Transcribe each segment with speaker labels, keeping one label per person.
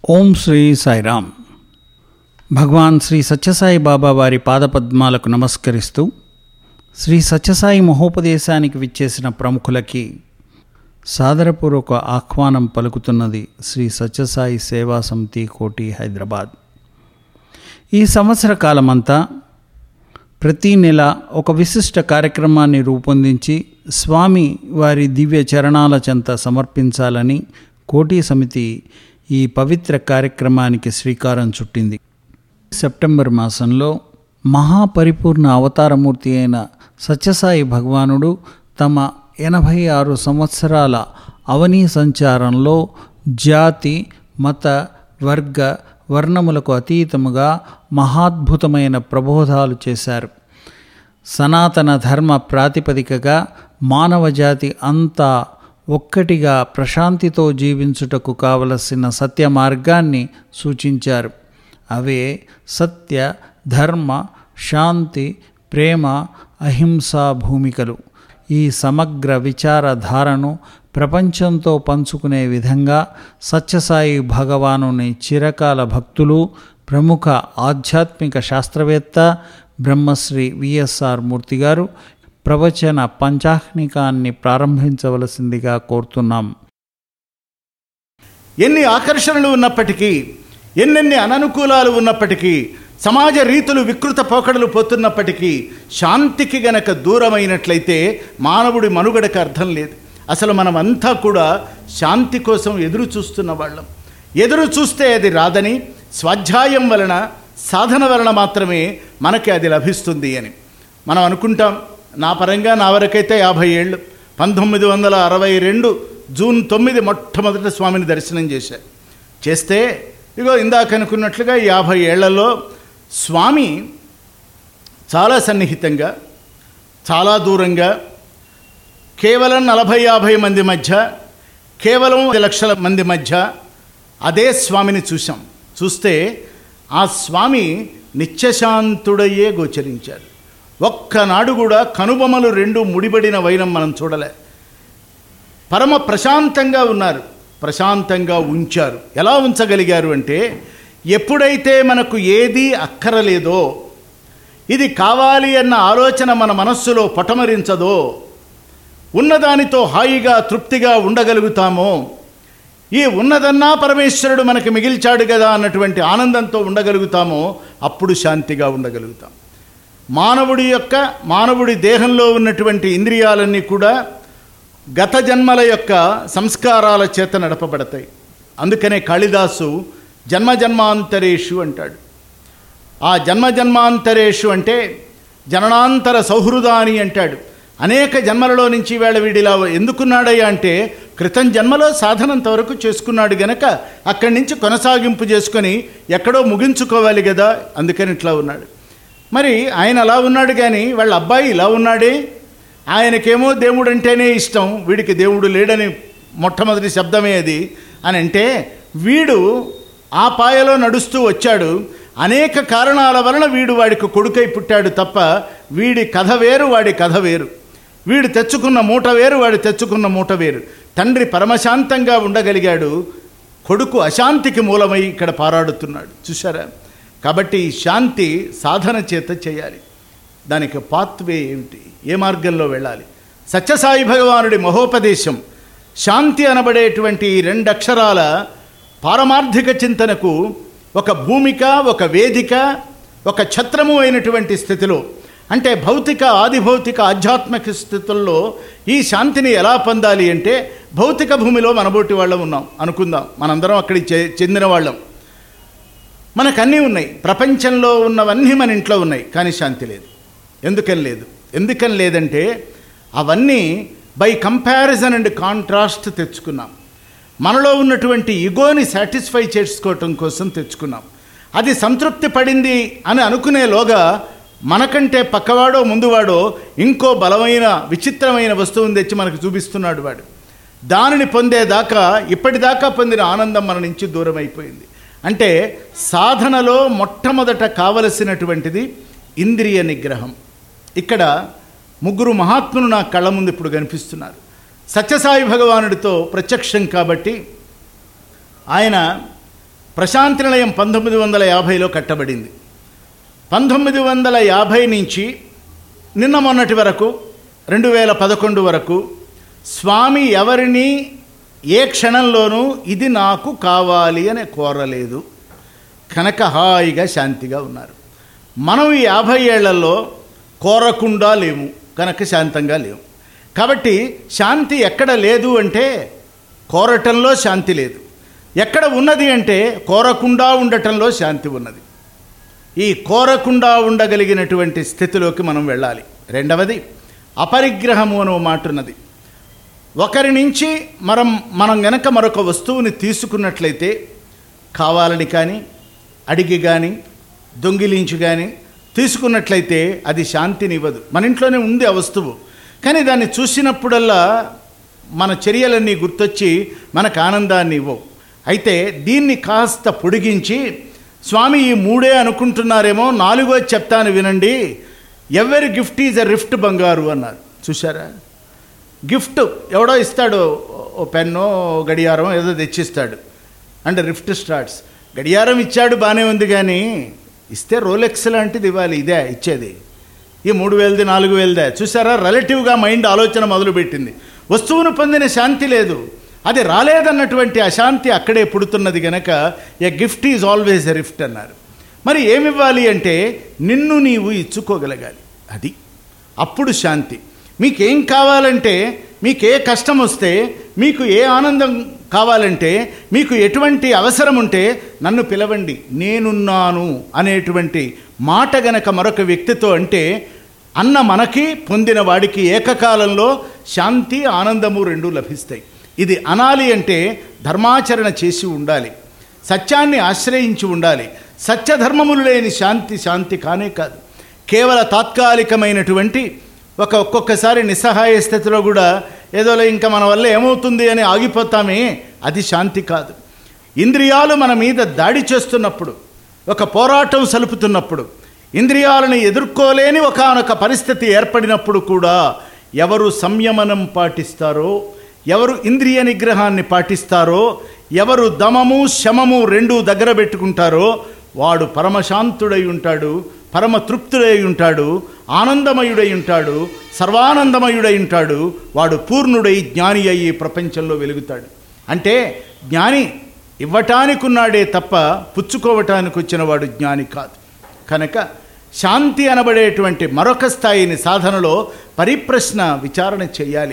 Speaker 1: ఓం శ్రీ సాయిరామ్ భగవాన్ శ్రీ సత్యసాయి బాబా వారి పాదపద్మాలకు నమస్కరిస్తూ శ్రీ సత్యసాయి మహోపదేశానికి విచ్చేసిన ప్రముఖులకి సాదరపూర్వక ఆహ్వానం పలుకుతున్నది శ్రీ సత్యసాయి సేవా సమితి కోటి హైదరాబాద్ ఈ సంవత్సర కాలమంతా ప్రతీ నెల ఒక విశిష్ట కార్యక్రమాన్ని రూపొందించి స్వామి వారి దివ్య చరణాల చెంత సమర్పించాలని కోటి సమితి ఈ పవిత్ర కార్యక్రమానికి శ్రీకారం చుట్టింది సెప్టెంబర్ మాసంలో మహాపరిపూర్ణ అవతారమూర్తి అయిన సత్యసాయి భగవానుడు తమ ఎనభై ఆరు సంవత్సరాల అవనీ సంచారంలో జాతి మత వర్గ వర్ణములకు అతీతముగా మహాద్భుతమైన ప్రబోధాలు చేశారు సనాతన ధర్మ ప్రాతిపదికగా మానవజాతి అంతా ఒక్కటిగా ప్రశాంతితో జీవించుటకు కావలసిన సత్య మార్గాన్ని సూచించారు అవే సత్య ధర్మ శాంతి ప్రేమ అహింసా భూమికలు ఈ సమగ్ర విచారధారను ప్రపంచంతో పంచుకునే విధంగా సత్యసాయి భగవానుని చిరకాల భక్తులు ప్రముఖ ఆధ్యాత్మిక శాస్త్రవేత్త బ్రహ్మశ్రీ విఎస్ఆర్ మూర్తి గారు ప్రవచన పంచాహ్నికాన్ని ప్రారంభించవలసిందిగా కోరుతున్నాం
Speaker 2: ఎన్ని ఆకర్షణలు ఉన్నప్పటికీ ఎన్నెన్ని అననుకూలాలు ఉన్నప్పటికీ సమాజ రీతులు వికృత పోకడలు పోతున్నప్పటికీ శాంతికి గనక దూరమైనట్లయితే మానవుడి మనుగడకు అర్థం లేదు అసలు మనమంతా కూడా శాంతి కోసం ఎదురు చూస్తున్న వాళ్ళం ఎదురు చూస్తే అది రాదని స్వాధ్యాయం వలన సాధన వలన మాత్రమే మనకి అది లభిస్తుంది అని మనం అనుకుంటాం నా పరంగా నా వరకైతే యాభై ఏళ్ళు పంతొమ్మిది వందల అరవై రెండు జూన్ తొమ్మిది మొట్టమొదట స్వామిని దర్శనం చేశా చేస్తే ఇగో ఇందాక అనుకున్నట్లుగా యాభై ఏళ్లలో స్వామి చాలా సన్నిహితంగా చాలా దూరంగా కేవలం నలభై యాభై మంది మధ్య కేవలం ఐదు లక్షల మంది మధ్య అదే స్వామిని చూసాం చూస్తే ఆ స్వామి నిత్యశాంతుడయ్యే గోచరించాడు ఒక్కనాడు కూడా కనుబొమలు రెండు ముడిబడిన వైనం మనం చూడలే పరమ ప్రశాంతంగా ఉన్నారు ప్రశాంతంగా ఉంచారు ఎలా ఉంచగలిగారు అంటే ఎప్పుడైతే మనకు ఏది అక్కరలేదో ఇది కావాలి అన్న ఆలోచన మన మనస్సులో పటమరించదో ఉన్నదానితో హాయిగా తృప్తిగా ఉండగలుగుతామో ఈ ఉన్నదన్నా పరమేశ్వరుడు మనకి మిగిల్చాడు కదా అన్నటువంటి ఆనందంతో ఉండగలుగుతామో అప్పుడు శాంతిగా ఉండగలుగుతాం మానవుడి యొక్క మానవుడి దేహంలో ఉన్నటువంటి ఇంద్రియాలన్నీ కూడా గత జన్మల యొక్క సంస్కారాల చేత నడపబడతాయి అందుకనే కాళిదాసు జన్మ జన్మాంతరేషు అంటాడు ఆ జన్మ జన్మాంతరేషు అంటే జననాంతర సౌహృదాని అంటాడు అనేక జన్మలలో నుంచి వేళ వీడిలా ఎందుకున్నాడయ్యా అంటే క్రితం జన్మలో సాధనంత వరకు చేసుకున్నాడు గనక అక్కడి నుంచి కొనసాగింపు చేసుకొని ఎక్కడో ముగించుకోవాలి కదా అందుకని ఇట్లా ఉన్నాడు మరి ఆయన అలా ఉన్నాడు కానీ వాళ్ళ అబ్బాయి ఇలా ఉన్నాడే ఆయనకేమో దేవుడు అంటేనే ఇష్టం వీడికి దేవుడు లేడని మొట్టమొదటి శబ్దమే అది అని అంటే వీడు ఆ పాయలో నడుస్తూ వచ్చాడు అనేక కారణాల వలన వీడు వాడికి కొడుకై పుట్టాడు తప్ప వీడి కథ వేరు వాడి కథ వేరు వీడు తెచ్చుకున్న మూట వేరు వాడు తెచ్చుకున్న మూట వేరు తండ్రి పరమశాంతంగా ఉండగలిగాడు కొడుకు అశాంతికి మూలమై ఇక్కడ పారాడుతున్నాడు చూసారా కాబట్టి ఈ శాంతి సాధన చేత చేయాలి దానికి పాత్వే ఏమిటి ఏ మార్గంలో వెళ్ళాలి సత్యసాయి భగవానుడి మహోపదేశం శాంతి అనబడేటువంటి ఈ రెండు అక్షరాల పారమార్థిక చింతనకు ఒక భూమిక ఒక వేదిక ఒక ఛత్రము అయినటువంటి స్థితిలో అంటే భౌతిక ఆదిభౌతిక ఆధ్యాత్మిక స్థితుల్లో ఈ శాంతిని ఎలా పొందాలి అంటే భౌతిక భూమిలో మనబోటి వాళ్ళం ఉన్నాం అనుకుందాం మనందరం అక్కడికి చె- చెందిన వాళ్ళం మనకు అన్నీ ఉన్నాయి ప్రపంచంలో ఉన్నవన్నీ మన ఇంట్లో ఉన్నాయి కానీ శాంతి లేదు ఎందుకని లేదు ఎందుకని లేదంటే అవన్నీ బై కంపారిజన్ అండ్ కాంట్రాస్ట్ తెచ్చుకున్నాం మనలో ఉన్నటువంటి ఇగోని సాటిస్ఫై చేసుకోవటం కోసం తెచ్చుకున్నాం అది సంతృప్తి పడింది అని అనుకునేలోగా మనకంటే పక్కవాడో ముందువాడో ఇంకో బలమైన విచిత్రమైన వస్తువుని తెచ్చి మనకు చూపిస్తున్నాడు వాడు దానిని పొందేదాకా ఇప్పటిదాకా పొందిన ఆనందం మన నుంచి దూరం అయిపోయింది అంటే సాధనలో మొట్టమొదట కావలసినటువంటిది ఇంద్రియ నిగ్రహం ఇక్కడ ముగ్గురు మహాత్ములు నా కళ్ళ ముందు ఇప్పుడు కనిపిస్తున్నారు సత్యసాయి భగవానుడితో ప్రత్యక్షం కాబట్టి ఆయన ప్రశాంతి నిలయం పంతొమ్మిది వందల యాభైలో కట్టబడింది పంతొమ్మిది వందల యాభై నుంచి నిన్న మొన్నటి వరకు రెండు వేల పదకొండు వరకు స్వామి ఎవరిని ఏ క్షణంలోనూ ఇది నాకు కావాలి అని కోరలేదు కనుక హాయిగా శాంతిగా ఉన్నారు మనం ఈ యాభై ఏళ్లలో కోరకుండా లేము కనుక శాంతంగా లేము కాబట్టి శాంతి ఎక్కడ లేదు అంటే కోరటంలో శాంతి లేదు ఎక్కడ ఉన్నది అంటే కోరకుండా ఉండటంలో శాంతి ఉన్నది ఈ కోరకుండా ఉండగలిగినటువంటి స్థితిలోకి మనం వెళ్ళాలి రెండవది అపరిగ్రహము అని ఓ మాట ఉన్నది ఒకరి నుంచి మనం మనం గనక మరొక వస్తువుని తీసుకున్నట్లయితే కావాలని కానీ అడిగి కానీ దొంగిలించి కానీ తీసుకున్నట్లయితే అది శాంతినివ్వదు మన ఇంట్లోనే ఉంది ఆ వస్తువు కానీ దాన్ని చూసినప్పుడల్లా మన చర్యలన్నీ గుర్తొచ్చి మనకు ఆనందాన్ని ఇవ్వవు అయితే దీన్ని కాస్త పొడిగించి స్వామి ఈ మూడే అనుకుంటున్నారేమో నాలుగో చెప్తాను వినండి ఎవరి గిఫ్ట్ ఈజ్ ఎ రిఫ్ట్ బంగారు అన్నారు చూసారా గిఫ్ట్ ఎవడో ఇస్తాడు ఓ పెన్నో ఓ గడియారం ఏదో తెచ్చిస్తాడు అంటే రిఫ్ట్ స్టార్ట్స్ గడియారం ఇచ్చాడు బాగానే ఉంది కానీ ఇస్తే రోలెక్స్ లాంటిది ఇవ్వాలి ఇదే ఇచ్చేది ఈ మూడు వేలది నాలుగు వేలదే చూసారా రిలేటివ్గా మైండ్ ఆలోచన మొదలుపెట్టింది వస్తువును పొందిన శాంతి లేదు అది రాలేదన్నటువంటి అశాంతి అక్కడే పుడుతున్నది గనక a gift is always a rift అన్నారు మరి ఏమివ్వాలి అంటే నిన్ను నీవు ఇచ్చుకోగలగాలి అది అప్పుడు శాంతి మీకేం కావాలంటే మీకు ఏ కష్టం వస్తే మీకు ఏ ఆనందం కావాలంటే మీకు ఎటువంటి అవసరం ఉంటే నన్ను పిలవండి నేనున్నాను అనేటువంటి మాట గనక మరొక వ్యక్తితో అంటే అన్న మనకి పొందిన వాడికి ఏకకాలంలో శాంతి ఆనందము రెండూ లభిస్తాయి ఇది అనాలి అంటే ధర్మాచరణ చేసి ఉండాలి సత్యాన్ని ఆశ్రయించి ఉండాలి సత్యధర్మములు లేని శాంతి శాంతి కానే కాదు కేవల తాత్కాలికమైనటువంటి ఒక ఒక్కొక్కసారి నిస్సహాయ స్థితిలో కూడా ఏదోలే ఇంకా మన వల్ల ఏమవుతుంది అని ఆగిపోతామే అది శాంతి కాదు ఇంద్రియాలు మన మీద దాడి చేస్తున్నప్పుడు ఒక పోరాటం సలుపుతున్నప్పుడు ఇంద్రియాలను ఎదుర్కోలేని ఒకనొక పరిస్థితి ఏర్పడినప్పుడు కూడా ఎవరు సంయమనం పాటిస్తారో ఎవరు ఇంద్రియ నిగ్రహాన్ని పాటిస్తారో ఎవరు దమము శమము రెండు దగ్గర పెట్టుకుంటారో వాడు పరమశాంతుడై ఉంటాడు పరమ తృప్తుడై ఉంటాడు ఆనందమయుడై ఉంటాడు సర్వానందమయుడై ఉంటాడు వాడు పూర్ణుడై జ్ఞాని అయ్యి ప్రపంచంలో వెలుగుతాడు అంటే జ్ఞాని ఇవ్వటానికి ఉన్నాడే తప్ప పుచ్చుకోవటానికి వచ్చిన వాడు జ్ఞాని కాదు కనుక శాంతి అనబడేటువంటి మరొక స్థాయిని సాధనలో పరిప్రశ్న విచారణ చేయాలి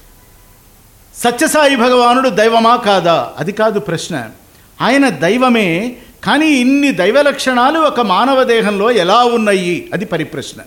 Speaker 2: సత్యసాయి భగవానుడు దైవమా కాదా అది కాదు ప్రశ్న ఆయన దైవమే కానీ ఇన్ని దైవ లక్షణాలు ఒక మానవ దేహంలో ఎలా ఉన్నాయి అది పరిప్రశ్న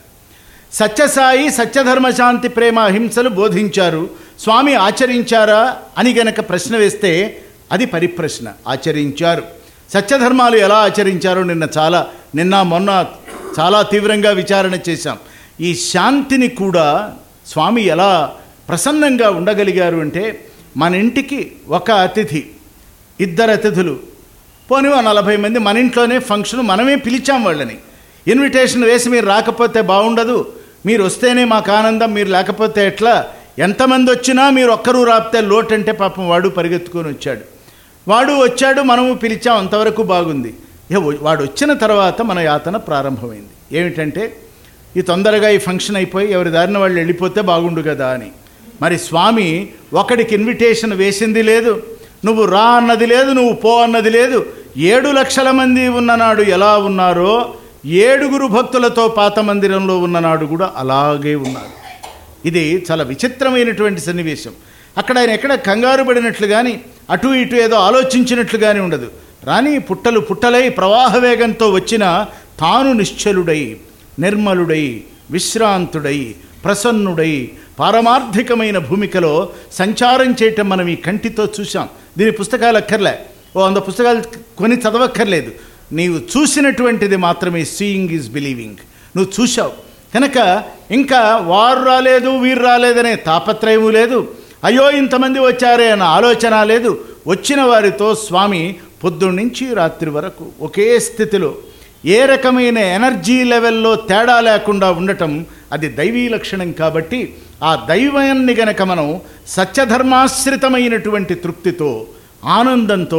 Speaker 2: సత్యసాయి సత్యధర్మశాంతి ప్రేమ అహింసలు బోధించారు స్వామి ఆచరించారా అని గనక ప్రశ్న వేస్తే అది పరిప్రశ్న ఆచరించారు సత్యధర్మాలు ఎలా ఆచరించారో నిన్న చాలా నిన్న మొన్న చాలా తీవ్రంగా విచారణ చేశాం ఈ శాంతిని కూడా స్వామి ఎలా ప్రసన్నంగా ఉండగలిగారు అంటే మన ఇంటికి ఒక అతిథి ఇద్దరు అతిథులు పోనీ ఓ నలభై మంది మన ఇంట్లోనే ఫంక్షన్ మనమే పిలిచాం వాళ్ళని ఇన్విటేషన్ వేసి మీరు రాకపోతే బాగుండదు మీరు వస్తేనే మాకు ఆనందం మీరు లేకపోతే ఎట్లా ఎంతమంది వచ్చినా మీరు ఒక్కరూ రాపితే లోటు అంటే పాపం వాడు పరిగెత్తుకొని వచ్చాడు వాడు వచ్చాడు మనము పిలిచాం అంతవరకు బాగుంది ఏ వ- వాడు వచ్చిన తర్వాత మన యాతన ప్రారంభమైంది ఏమిటంటే ఈ తొందరగా ఈ ఫంక్షన్ అయిపోయి ఎవరి దారిన వాళ్ళు వెళ్ళిపోతే బాగుండు కదా అని మరి స్వామి ఒకడికి ఇన్విటేషన్ వేసింది లేదు నువ్వు రా అన్నది లేదు నువ్వు పో అన్నది లేదు ఏడు లక్షల మంది ఉన్ననాడు ఎలా ఉన్నారో ఏడుగురు భక్తులతో పాత మందిరంలో ఉన్ననాడు కూడా అలాగే ఉన్నారు ఇది చాలా విచిత్రమైనటువంటి సన్నివేశం అక్కడ ఆయన ఎక్కడ కంగారు పడినట్లు కానీ అటు ఇటు ఏదో ఆలోచించినట్లు కానీ ఉండదు రాని పుట్టలు పుట్టలై ప్రవాహ వేగంతో వచ్చిన తాను నిశ్చలుడై నిర్మలుడై విశ్రాంతుడై ప్రసన్నుడై పారమార్థికమైన భూమికలో సంచారం చేయటం మనం ఈ కంటితో చూసాం దీని పుస్తకాలు అక్కర్లే ఓ వంద పుస్తకాలు కొని చదవక్కర్లేదు నీవు చూసినటువంటిది మాత్రమే సీయింగ్ ఈజ్ బిలీవింగ్ నువ్వు చూశావు కనుక ఇంకా వారు రాలేదు వీరు రాలేదనే తాపత్రయము లేదు అయ్యో ఇంతమంది వచ్చారే అన్న ఆలోచన లేదు వచ్చిన వారితో స్వామి పొద్దున్నుంచి రాత్రి వరకు ఒకే స్థితిలో ఏ రకమైన ఎనర్జీ లెవెల్లో తేడా లేకుండా ఉండటం అది దైవీ లక్షణం కాబట్టి ఆ దైవాన్ని గనక మనం సత్యధర్మాశ్రితమైనటువంటి తృప్తితో ఆనందంతో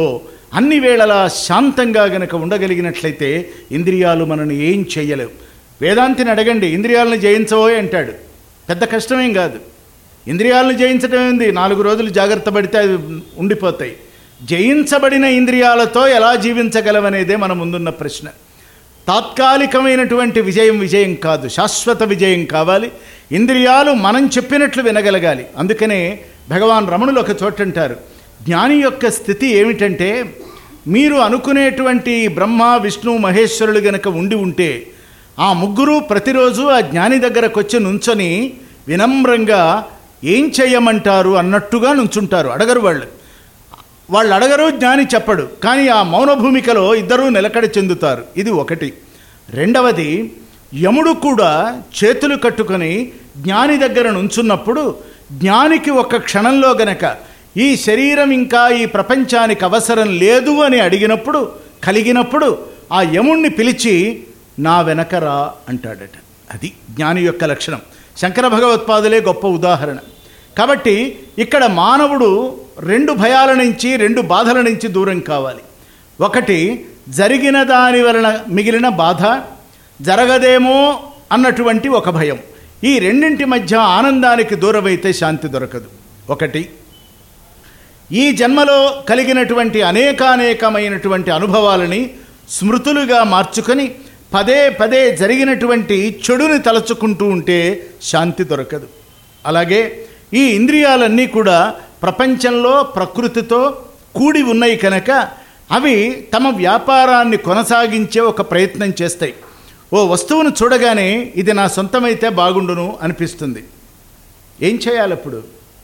Speaker 2: అన్ని వేళలా శాంతంగా గనక ఉండగలిగినట్లయితే ఇంద్రియాలు మనల్ని ఏం చెయ్యలేవు వేదాంతిని అడగండి ఇంద్రియాలను జయించవోయ్ అంటాడు పెద్ద కష్టమేం కాదు ఇంద్రియాలను జయించడం ఏంది నాలుగు రోజులు జాగ్రత్త పడితే అవి ఉండిపోతాయి జయించబడిన ఇంద్రియాలతో ఎలా జీవించగలవనేదే మన ముందున్న ప్రశ్న తాత్కాలికమైనటువంటి విజయం విజయం కాదు శాశ్వత విజయం కావాలి ఇంద్రియాలు మనం చెప్పినట్లు వినగలగాలి అందుకనే భగవాన్ రమణులు ఒక చోట అంటారు జ్ఞాని యొక్క స్థితి ఏమిటంటే మీరు అనుకునేటువంటి బ్రహ్మ విష్ణు మహేశ్వరులు గనక ఉండి ఉంటే ఆ ముగ్గురు ప్రతిరోజు ఆ జ్ఞాని దగ్గరకు వచ్చి నుంచొని వినమ్రంగా ఏం చేయమంటారు అన్నట్టుగా నుంచుంటారు అడగరు వాళ్ళు వాళ్ళు అడగరు జ్ఞాని చెప్పడు కానీ ఆ మౌన భూమికలో ఇద్దరూ నిలకడ చెందుతారు ఇది ఒకటి రెండవది యముడు కూడా చేతులు కట్టుకొని జ్ఞాని దగ్గర నుంచున్నప్పుడు జ్ఞానికి ఒక క్షణంలో గనక ఈ శరీరం ఇంకా ఈ ప్రపంచానికి అవసరం లేదు అని అడిగినప్పుడు కలిగినప్పుడు ఆ యముణ్ణి పిలిచి నా వెనకరా అంటాడట అది జ్ఞాని యొక్క లక్షణం శంకర భగవత్పాదులే గొప్ప ఉదాహరణ కాబట్టి ఇక్కడ మానవుడు రెండు భయాల నుంచి రెండు బాధల నుంచి దూరం కావాలి ఒకటి జరిగిన దాని వలన మిగిలిన బాధ జరగదేమో అన్నటువంటి ఒక భయం ఈ రెండింటి మధ్య ఆనందానికి దూరమైతే శాంతి దొరకదు ఒకటి ఈ జన్మలో కలిగినటువంటి అనేకానేకమైనటువంటి అనుభవాలని స్మృతులుగా మార్చుకొని పదే పదే జరిగినటువంటి చెడుని తలచుకుంటూ ఉంటే శాంతి దొరకదు అలాగే ఈ ఇంద్రియాలన్నీ కూడా ప్రపంచంలో ప్రకృతితో కూడి ఉన్నాయి కనుక అవి తమ వ్యాపారాన్ని కొనసాగించే ఒక ప్రయత్నం చేస్తాయి ఓ వస్తువును చూడగానే ఇది నా సొంతమైతే బాగుండును అనిపిస్తుంది ఏం చేయాలి అప్పుడు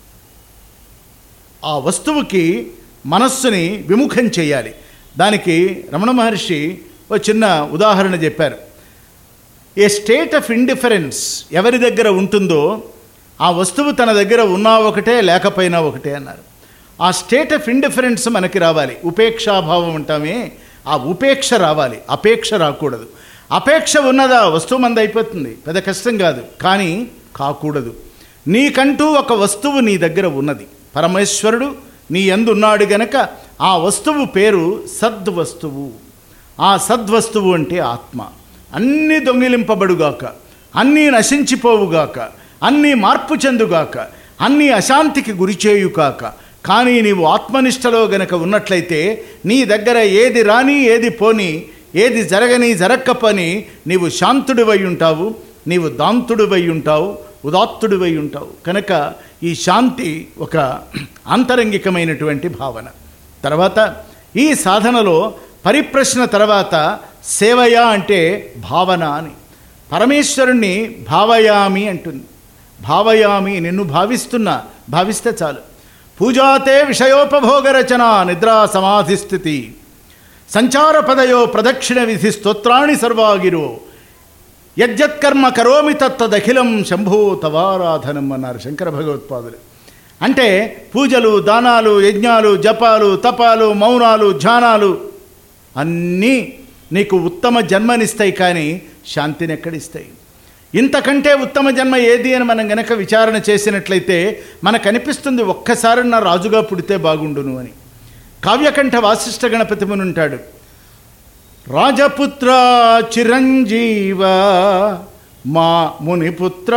Speaker 2: ఆ వస్తువుకి మనస్సుని విముఖం చేయాలి దానికి రమణ మహర్షి ఓ చిన్న ఉదాహరణ చెప్పారు ఏ స్టేట్ ఆఫ్ ఇండిఫరెన్స్ ఎవరి దగ్గర ఉంటుందో ఆ వస్తువు తన దగ్గర ఉన్నా ఒకటే లేకపోయినా ఒకటే అన్నారు ఆ స్టేట్ ఆఫ్ ఇండిఫరెన్స్ మనకి రావాలి ఉపేక్షాభావం అంటామే ఆ ఉపేక్ష రావాలి అపేక్ష రాకూడదు అపేక్ష ఉన్నదా వస్తువు మంది అయిపోతుంది పెద్ద కష్టం కాదు కానీ కాకూడదు నీకంటూ ఒక వస్తువు నీ దగ్గర ఉన్నది పరమేశ్వరుడు నీ ఎందున్నాడు గనక ఆ వస్తువు పేరు సద్వస్తువు ఆ సద్వస్తువు అంటే ఆత్మ అన్నీ దొంగిలింపబడుగాక అన్నీ నశించిపోవుగాక అన్నీ మార్పు చెందుగాక అన్నీ అశాంతికి గురిచేయుగాక కానీ నీవు ఆత్మనిష్టలో గనక ఉన్నట్లయితే నీ దగ్గర ఏది రాని ఏది పోని ఏది జరగని జరక్కపోని నీవు శాంతుడివై ఉంటావు నీవు దాంతుడివై ఉంటావు ఉదాత్తుడివై ఉంటావు కనుక ఈ శాంతి ఒక ఆంతరంగికమైనటువంటి భావన తర్వాత ఈ సాధనలో పరిప్రశ్న తర్వాత సేవయ అంటే భావన అని పరమేశ్వరుణ్ణి భావయామి అంటుంది భావయామి నిన్ను భావిస్తున్నా భావిస్తే చాలు పూజాతే విషయోపభోగ రచన నిద్రా సమాధి స్థితి సంచార పదయో ప్రదక్షిణ విధి స్తోత్రాణి సర్వాగిరో యజ్జత్కర్మ కరోమి తత్తదఖిలం శంభో తవారాధనం అన్నారు శంకర భగవత్పాదులు అంటే పూజలు దానాలు యజ్ఞాలు జపాలు తపాలు మౌనాలు ధ్యానాలు అన్నీ నీకు ఉత్తమ జన్మనిస్తాయి కానీ శాంతిని ఎక్కడిస్తాయి ఇంతకంటే ఉత్తమ జన్మ ఏది అని మనం గనక విచారణ చేసినట్లయితే మనకు అనిపిస్తుంది ఒక్కసారి నా రాజుగా పుడితే బాగుండును అని కావ్యకంఠ వాసిష్ఠ గణపతి ముని ఉంటాడు రాజపుత్ర చిరంజీవ మా మునిపుత్ర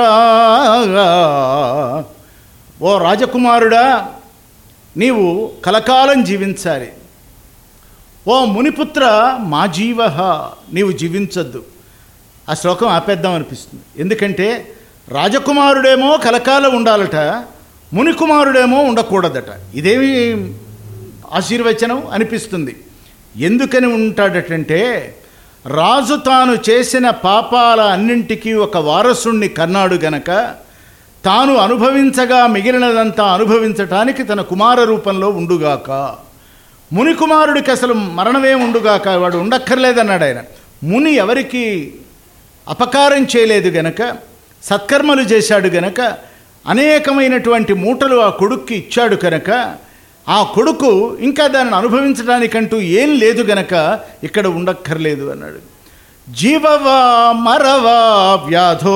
Speaker 2: ఓ రాజకుమారుడా నీవు కలకాలం జీవించాలి ఓ మునిపుత్ర మా జీవ నీవు జీవించొద్దు ఆ శ్లోకం ఆపేద్దాం అనిపిస్తుంది ఎందుకంటే రాజకుమారుడేమో కలకాలం ఉండాలట మునికుమారుడేమో ఉండకూడదట ఇదేమి ఆశీర్వచనం అనిపిస్తుంది ఎందుకని ఉంటాడటంటే రాజు తాను చేసిన పాపాల అన్నింటికీ ఒక వారసుణ్ణి కన్నాడు గనక తాను అనుభవించగా మిగిలినదంతా అనుభవించటానికి తన కుమార రూపంలో ఉండుగాక ముని కుమారుడికి అసలు మరణమే ఉండుగాక వాడు ఉండక్కర్లేదన్నాడు ఆయన ముని ఎవరికి అపకారం చేయలేదు గనక సత్కర్మలు చేశాడు గనక అనేకమైనటువంటి మూటలు ఆ కొడుక్కి ఇచ్చాడు కనుక ఆ కొడుకు ఇంకా దానిని అనుభవించడానికంటూ ఏం లేదు గనక ఇక్కడ ఉండక్కర్లేదు అన్నాడు జీవవా మరవా వ్యాధో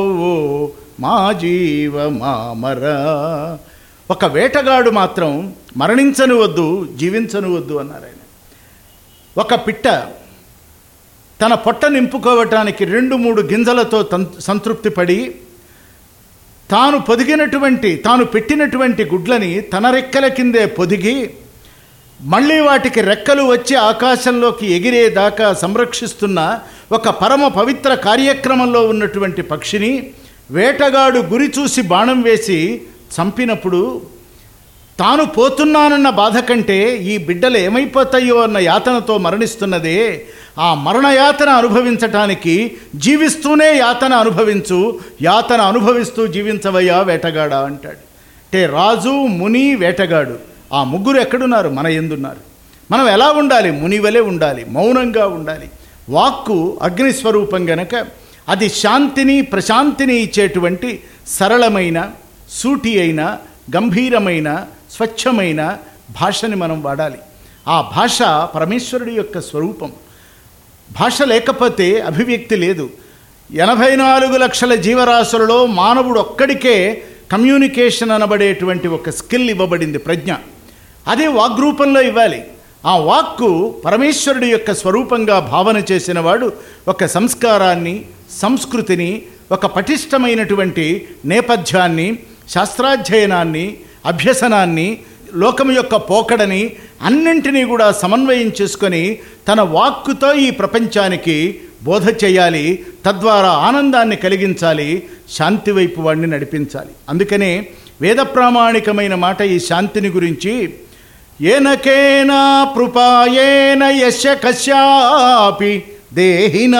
Speaker 2: మా జీవ మా మర ఒక వేటగాడు మాత్రం మరణించను వద్దు జీవించను వద్దు అన్నారు ఆయన ఒక పిట్ట తన పొట్ట నింపుకోవటానికి రెండు మూడు గింజలతో తం- సంతృప్తి పడి తాను పొదిగినటువంటి తాను పెట్టినటువంటి గుడ్లని తన రెక్కల కిందే పొదిగి మళ్ళీ వాటికి రెక్కలు వచ్చి ఆకాశంలోకి ఎగిరేదాకా సంరక్షిస్తున్న ఒక పరమ పవిత్ర కార్యక్రమంలో ఉన్నటువంటి పక్షిని వేటగాడు గురి చూసి బాణం వేసి చంపినప్పుడు తాను పోతున్నానన్న బాధ కంటే ఈ బిడ్డలు ఏమైపోతాయో అన్న యాతనతో మరణిస్తున్నదే ఆ మరణ యాతన అనుభవించటానికి జీవిస్తూనే యాతన అనుభవించు యాతన అనుభవిస్తూ జీవించవయ్యా వేటగాడా అంటాడు అంటే రాజు ముని వేటగాడు ఆ ముగ్గురు ఎక్కడున్నారు మన ఎందున్నారు మనం ఎలా ఉండాలి ముని వలె ఉండాలి మౌనంగా ఉండాలి వాక్కు అగ్నిస్వరూపం గనక అది శాంతిని ప్రశాంతిని ఇచ్చేటువంటి సరళమైన సూటి అయిన గంభీరమైన స్వచ్ఛమైన భాషని మనం వాడాలి ఆ భాష పరమేశ్వరుడి యొక్క స్వరూపం భాష లేకపోతే అభివ్యక్తి లేదు ఎనభై నాలుగు లక్షల జీవరాశులలో మానవుడు ఒక్కడికే కమ్యూనికేషన్ అనబడేటువంటి ఒక స్కిల్ ఇవ్వబడింది ప్రజ్ఞ అదే వాగ్రూపంలో ఇవ్వాలి ఆ వాక్కు పరమేశ్వరుడి యొక్క స్వరూపంగా భావన చేసిన వాడు ఒక సంస్కారాన్ని సంస్కృతిని ఒక పటిష్టమైనటువంటి నేపథ్యాన్ని శాస్త్రాధ్యయనాన్ని అభ్యసనాన్ని లోకం యొక్క పోకడని అన్నింటినీ కూడా సమన్వయం చేసుకొని తన వాక్కుతో ఈ ప్రపంచానికి బోధ చేయాలి తద్వారా ఆనందాన్ని కలిగించాలి శాంతి వైపు వాడిని నడిపించాలి అందుకనే వేద ప్రామాణికమైన మాట ఈ శాంతిని గురించి ఏనకేనా పృపాయేన యశ కశ్యాపి దేహినా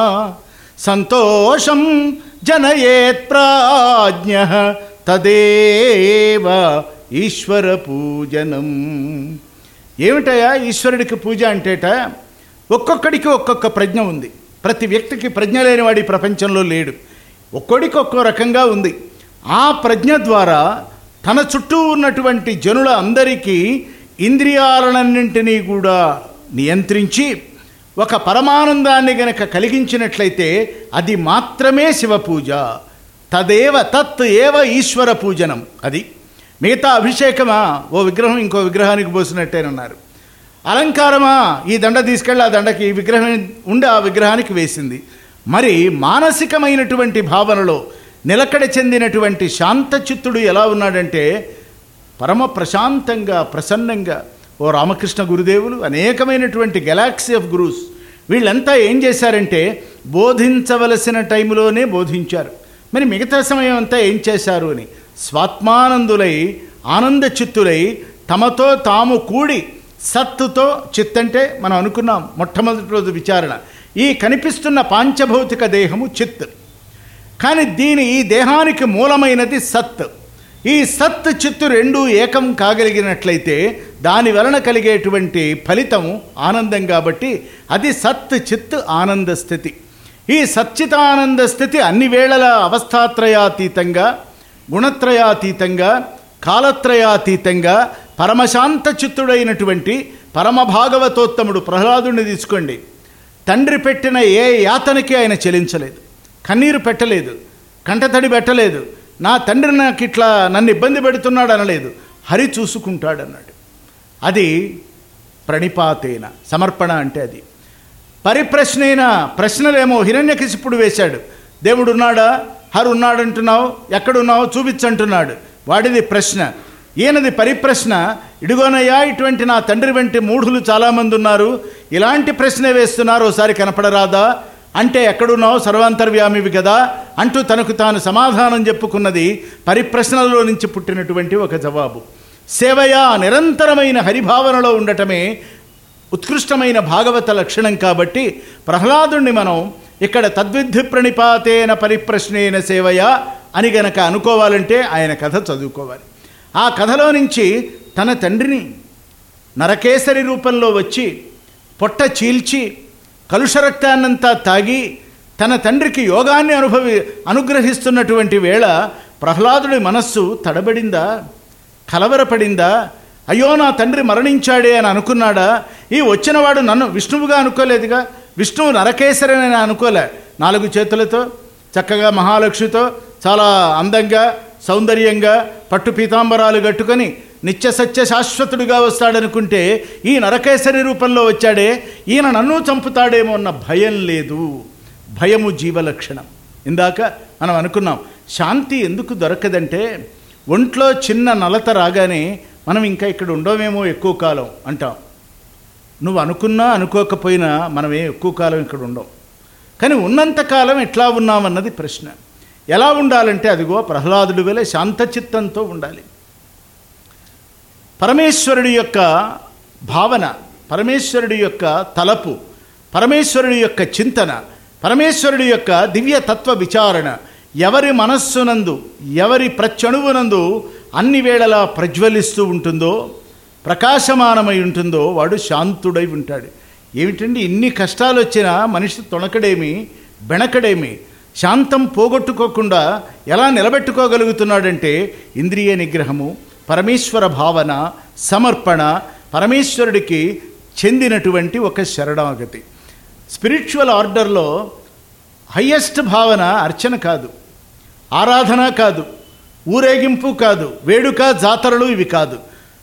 Speaker 2: సంతోషం జనయేత్ ప్రాజ్ఞ తదేవ ఈశ్వర పూజనం ఏమిటయా ఈశ్వరుడికి పూజ అంటేట ఒక్కొక్కడికి ఒక్కొక్క ప్రజ్ఞ ఉంది ప్రతి వ్యక్తికి ప్రజ్ఞ లేనివాడి ఈ ప్రపంచంలో లేడు ఒక్కొడికి ఒక్కో రకంగా ఉంది ఆ ప్రజ్ఞ ద్వారా తన చుట్టూ ఉన్నటువంటి జనుల అందరికీ ఇంద్రియాలన్నింటినీ కూడా నియంత్రించి ఒక పరమానందాన్ని గనక కలిగించినట్లయితే అది మాత్రమే శివపూజ తదేవ తత్ ఏవ ఈశ్వర పూజనం అది మిగతా అభిషేకమా ఓ విగ్రహం ఇంకో విగ్రహానికి పోసినట్టేనన్నారు అలంకారమా ఈ దండ తీసుకెళ్ళి ఆ దండకి ఈ విగ్రహం ఉండి ఆ విగ్రహానికి వేసింది మరి మానసికమైనటువంటి భావనలో నిలకడ చెందినటువంటి శాంతచిత్తుడు ఎలా ఉన్నాడంటే పరమ ప్రశాంతంగా ప్రసన్నంగా ఓ రామకృష్ణ గురుదేవులు అనేకమైనటువంటి గెలాక్సీ ఆఫ్ గురూస్ వీళ్ళంతా ఏం చేశారంటే బోధించవలసిన టైంలోనే బోధించారు మరి మిగతా సమయం అంతా ఏం చేశారు అని స్వాత్మానందులై ఆనంద చిత్తులై తమతో తాము కూడి సత్తుతో చిత్ అంటే మనం అనుకున్నాం మొట్టమొదటి రోజు విచారణ ఈ కనిపిస్తున్న పాంచభౌతిక దేహము చిత్ కానీ దీని ఈ దేహానికి మూలమైనది సత్ ఈ సత్ చిత్తు రెండు ఏకం కాగలిగినట్లయితే దాని వలన కలిగేటువంటి ఫలితం ఆనందం కాబట్టి అది సత్ చిత్ ఆనంద స్థితి ఈ సచ్చితానంద స్థితి అన్ని వేళల అవస్థాత్రయాతీతంగా గుణత్రయాతీతంగా కాలత్రయాతీతంగా పరమశాంత చిత్తుడైనటువంటి పరమ భాగవతోత్తముడు ప్రహ్లాదుని తీసుకోండి తండ్రి పెట్టిన ఏ యాతనకి ఆయన చెలించలేదు కన్నీరు పెట్టలేదు కంటతడి పెట్టలేదు నా తండ్రి నాకు ఇట్లా నన్ను ఇబ్బంది పెడుతున్నాడు అనలేదు హరి చూసుకుంటాడు అన్నాడు అది ప్రణిపాతేన సమర్పణ అంటే అది పరిప్రశ్నైన ప్రశ్నలేమో హిరణ్యకశిపుడు వేశాడు దేవుడు ఉన్నాడా హరు ఉన్నాడంటున్నావు ఎక్కడున్నావు చూపించంటున్నాడు వాడిది ప్రశ్న ఈయనది పరిప్రశ్న ఇడుగోనయ్యా ఇటువంటి నా తండ్రి వంటి మూఢులు చాలామంది ఉన్నారు ఇలాంటి ప్రశ్న వేస్తున్నారు ఒకసారి కనపడరాదా అంటే ఎక్కడున్నావు సర్వాంతర్వ్యామివి కదా అంటూ తనకు తాను సమాధానం చెప్పుకున్నది పరిప్రశ్నలో నుంచి పుట్టినటువంటి ఒక జవాబు సేవయా నిరంతరమైన హరిభావనలో ఉండటమే ఉత్కృష్టమైన భాగవత లక్షణం కాబట్టి ప్రహ్లాదుణ్ణి మనం ఇక్కడ తద్విద్ధి ప్రణిపాతేన పరిప్రశ్నేన సేవయ అని గనక అనుకోవాలంటే ఆయన కథ చదువుకోవాలి ఆ కథలో నుంచి తన తండ్రిని నరకేసరి రూపంలో వచ్చి పొట్ట చీల్చి కలుషరక్తాన్నంతా తాగి తన తండ్రికి యోగాన్ని అనుభవి అనుగ్రహిస్తున్నటువంటి వేళ ప్రహ్లాదుడి మనస్సు తడబడిందా కలవరపడిందా అయ్యో నా తండ్రి మరణించాడే అని అనుకున్నాడా ఈ వచ్చినవాడు నన్ను విష్ణువుగా అనుకోలేదుగా విష్ణువు నరకేశ్వరని అనుకోలే నాలుగు చేతులతో చక్కగా మహాలక్ష్మితో చాలా అందంగా సౌందర్యంగా పట్టు పీతాంబరాలు కట్టుకొని నిత్య సత్య శాశ్వతుడిగా వస్తాడనుకుంటే ఈ నరకేసరి రూపంలో వచ్చాడే ఈయన నన్ను చంపుతాడేమో అన్న భయం లేదు భయము జీవలక్షణం ఇందాక మనం అనుకున్నాం శాంతి ఎందుకు దొరకదంటే ఒంట్లో చిన్న నలత రాగానే మనం ఇంకా ఇక్కడ ఉండమేమో ఎక్కువ కాలం అంటాం నువ్వు అనుకున్నా అనుకోకపోయినా మనమే ఎక్కువ కాలం ఇక్కడ ఉండం కానీ ఉన్నంతకాలం ఎట్లా ఉన్నామన్నది ప్రశ్న ఎలా ఉండాలంటే అదిగో ప్రహ్లాదుడి వలె శాంతచిత్తంతో ఉండాలి పరమేశ్వరుడి యొక్క భావన పరమేశ్వరుడి యొక్క తలపు పరమేశ్వరుడి యొక్క చింతన పరమేశ్వరుడి యొక్క దివ్య తత్వ విచారణ ఎవరి మనస్సునందు ఎవరి ప్రచణువునందు అన్ని వేళలా ప్రజ్వలిస్తూ ఉంటుందో ప్రకాశమానమై ఉంటుందో వాడు శాంతుడై ఉంటాడు ఏమిటండి ఇన్ని కష్టాలు వచ్చినా మనిషి తొణకడేమి బెణకడేమి శాంతం పోగొట్టుకోకుండా ఎలా నిలబెట్టుకోగలుగుతున్నాడంటే ఇంద్రియ నిగ్రహము పరమేశ్వర భావన సమర్పణ పరమేశ్వరుడికి చెందినటువంటి ఒక శరణాగతి స్పిరిచువల్ ఆర్డర్లో హయ్యెస్ట్ భావన అర్చన కాదు ఆరాధన కాదు ఊరేగింపు కాదు వేడుక జాతరలు ఇవి కాదు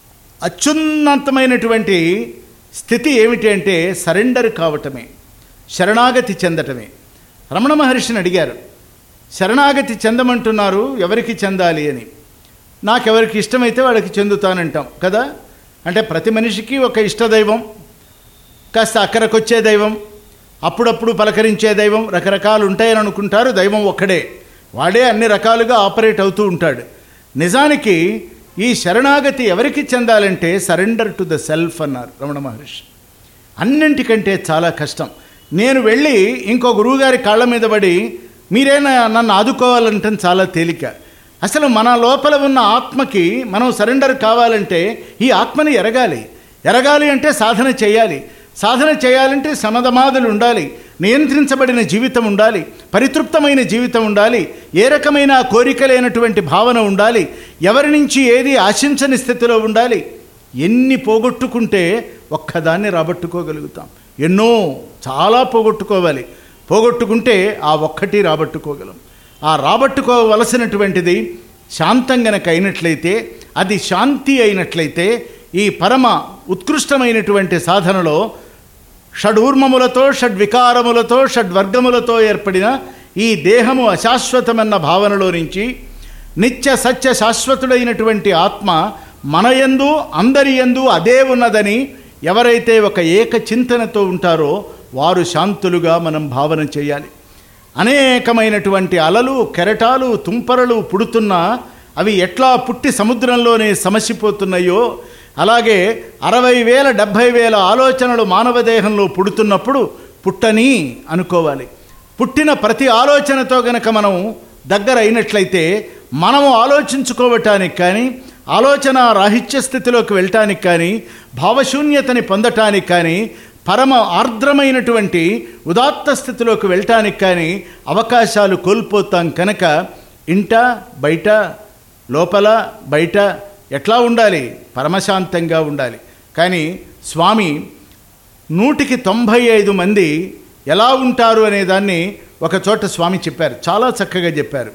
Speaker 2: అత్యున్నతమైనటువంటి స్థితి ఏమిటి అంటే సరెండర్ కావటమే శరణాగతి చెందటమే రమణ మహర్షిని అడిగారు శరణాగతి చెందమంటున్నారు ఎవరికి చెందాలి అని నాకెవరికి ఇష్టమైతే వాళ్ళకి చెందుతానంటాం కదా అంటే ప్రతి మనిషికి ఒక ఇష్టదైవం కాస్త అక్కడికొచ్చే దైవం అప్పుడప్పుడు పలకరించే దైవం రకరకాలు ఉంటాయని అనుకుంటారు దైవం ఒక్కడే వాడే అన్ని రకాలుగా ఆపరేట్ అవుతూ ఉంటాడు నిజానికి ఈ శరణాగతి ఎవరికి చెందాలంటే సరెండర్ టు ద సెల్ఫ్ అన్నారు రమణ మహర్షి అన్నింటికంటే చాలా కష్టం నేను వెళ్ళి ఇంకో గురువుగారి కాళ్ళ మీద పడి మీరే నా- నన్ను ఆదుకోవాలంటే చాలా తేలిక అసలు మన లోపల ఉన్న ఆత్మకి మనం సరెండర్ కావాలంటే ఈ ఆత్మని ఎరగాలి ఎరగాలి అంటే సాధన చేయాలి సాధన చేయాలంటే సమధమాదులు ఉండాలి నియంత్రించబడిన జీవితం ఉండాలి పరితృప్తమైన జీవితం ఉండాలి ఏ రకమైన కోరిక లేనటువంటి భావన ఉండాలి ఎవరి నుంచి ఏది ఆశించని స్థితిలో ఉండాలి ఎన్ని పోగొట్టుకుంటే ఒక్కదాన్ని రాబట్టుకోగలుగుతాం ఎన్నో చాలా పోగొట్టుకోవాలి పోగొట్టుకుంటే ఆ ఒక్కటి రాబట్టుకోగలం ఆ రాబట్టుకోవలసినటువంటిది శాంతం గనక అయినట్లయితే అది శాంతి అయినట్లయితే ఈ పరమ ఉత్కృష్టమైనటువంటి సాధనలో షడూర్మములతో షడ్వికారములతో షడ్వర్గములతో ఏర్పడిన ఈ దేహము అశాశ్వతమన్న భావనలో నుంచి నిత్య సత్య శాశ్వతుడైనటువంటి ఆత్మ మనయందు అందరి యందు అదే ఉన్నదని ఎవరైతే ఒక ఏక చింతనతో ఉంటారో వారు శాంతులుగా మనం భావన చేయాలి అనేకమైనటువంటి అలలు కెరటాలు తుంపరలు పుడుతున్నా అవి ఎట్లా పుట్టి సముద్రంలోనే సమసిపోతున్నాయో అలాగే అరవై వేల డెబ్భై వేల ఆలోచనలు మానవ దేహంలో పుడుతున్నప్పుడు పుట్టని అనుకోవాలి పుట్టిన ప్రతి ఆలోచనతో గనక మనం దగ్గర అయినట్లయితే మనము ఆలోచించుకోవటానికి కానీ ఆలోచన రాహిత్య స్థితిలోకి వెళ్ళటానికి కానీ భావశూన్యతని పొందటానికి కానీ పరమ ఆర్ద్రమైనటువంటి ఉదాత్త స్థితిలోకి వెళ్ళటానికి కానీ అవకాశాలు కోల్పోతాం కనుక ఇంట బయట లోపల బయట ఎట్లా ఉండాలి పరమశాంతంగా ఉండాలి కానీ స్వామి నూటికి తొంభై ఐదు మంది ఎలా ఉంటారు అనే దాన్ని ఒక చోట స్వామి చెప్పారు చాలా చక్కగా చెప్పారు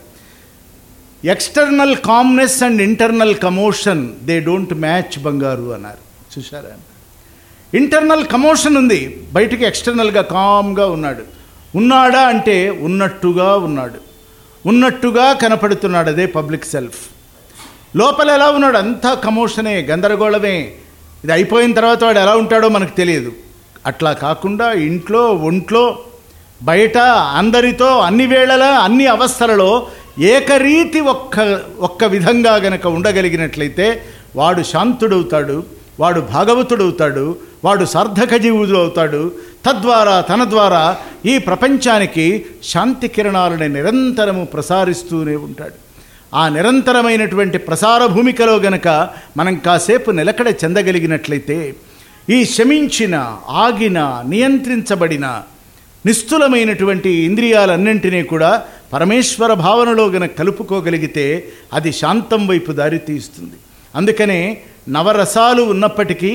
Speaker 2: external calmness and internal commotion they don't match బంగారు అన్నారు చూసారా ఇంటర్నల్ కమోషన్ ఉంది బయటికి ఎక్స్టర్నల్గా కామ్గా ఉన్నాడు ఉన్నాడా అంటే ఉన్నట్టుగా ఉన్నాడు ఉన్నట్టుగా కనపడుతున్నాడు అదే పబ్లిక్ సెల్ఫ్ లోపల ఎలా ఉన్నాడు అంతా కమోషనే గందరగోళమే ఇది అయిపోయిన తర్వాత వాడు ఎలా ఉంటాడో మనకు తెలియదు అట్లా కాకుండా ఇంట్లో ఒంట్లో బయట అందరితో అన్ని వేళలా అన్ని అవస్థలలో ఏకరీతి ఒక్క ఒక్క విధంగా గనక ఉండగలిగినట్లయితే వాడు శాంతుడవుతాడు వాడు భాగవతుడవుతాడు వాడు సార్థక జీవుడు అవుతాడు తద్వారా తన ద్వారా ఈ ప్రపంచానికి శాంతి కిరణాలని నిరంతరము ప్రసారిస్తూనే ఉంటాడు ఆ నిరంతరమైనటువంటి ప్రసార భూమికలో గనక మనం కాసేపు నిలకడ చెందగలిగినట్లయితే ఈ శమించిన ఆగిన నియంత్రించబడిన నిస్తులమైనటువంటి ఇంద్రియాలన్నింటినీ కూడా పరమేశ్వర భావనలో గనక కలుపుకోగలిగితే అది శాంతం వైపు దారి తీస్తుంది అందుకనే నవరసాలు ఉన్నప్పటికీ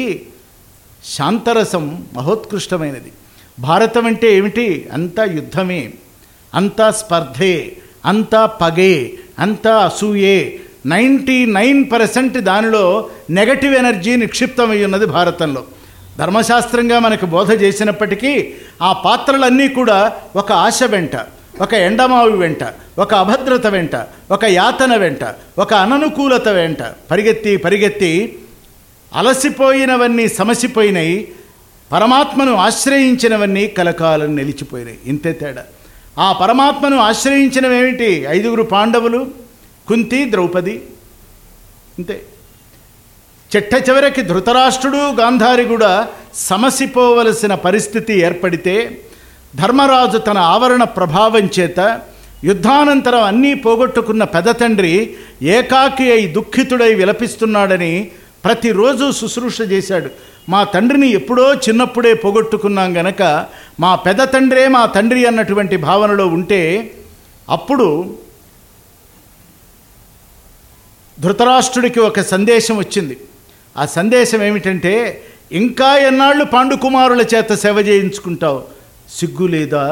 Speaker 2: శాంతరసం మహోత్కృష్టమైనది భారతం అంటే ఏమిటి అంతా యుద్ధమే అంతా స్పర్ధే అంతా పగే అంతా అసూయే నైంటీ నైన్ పర్సెంట్ దానిలో నెగటివ్ ఎనర్జీ నిక్షిప్తమై ఉన్నది భారతంలో ధర్మశాస్త్రంగా మనకు బోధ చేసినప్పటికీ ఆ పాత్రలన్నీ కూడా ఒక ఆశ వెంట ఒక ఎండమావి వెంట ఒక అభద్రత వెంట ఒక యాతన వెంట ఒక అననుకూలత వెంట పరిగెత్తి పరిగెత్తి అలసిపోయినవన్నీ సమసిపోయినాయి పరమాత్మను ఆశ్రయించినవన్నీ కలకాలం నిలిచిపోయినాయి ఇంతే తేడా ఆ పరమాత్మను ఆశ్రయించినవేమిటి ఐదుగురు పాండవులు కుంతి ద్రౌపది అంతే చెట్ట చివరికి ధృతరాష్ట్రుడు గాంధారి కూడా సమసిపోవలసిన పరిస్థితి ఏర్పడితే ధర్మరాజు తన ఆవరణ ప్రభావం చేత యుద్ధానంతరం అన్నీ పోగొట్టుకున్న పెద తండ్రి ఏకాకి అయి దుఃఖితుడై విలపిస్తున్నాడని ప్రతిరోజు శుశ్రూష చేశాడు మా తండ్రిని ఎప్పుడో చిన్నప్పుడే పోగొట్టుకున్నాం గనక మా పెద తండ్రే మా తండ్రి అన్నటువంటి భావనలో ఉంటే అప్పుడు ధృతరాష్ట్రుడికి ఒక సందేశం వచ్చింది ఆ సందేశం ఏమిటంటే ఇంకా ఎన్నాళ్ళు పాండుకుమారుల చేత సేవ చేయించుకుంటావు సిగ్గు లేదా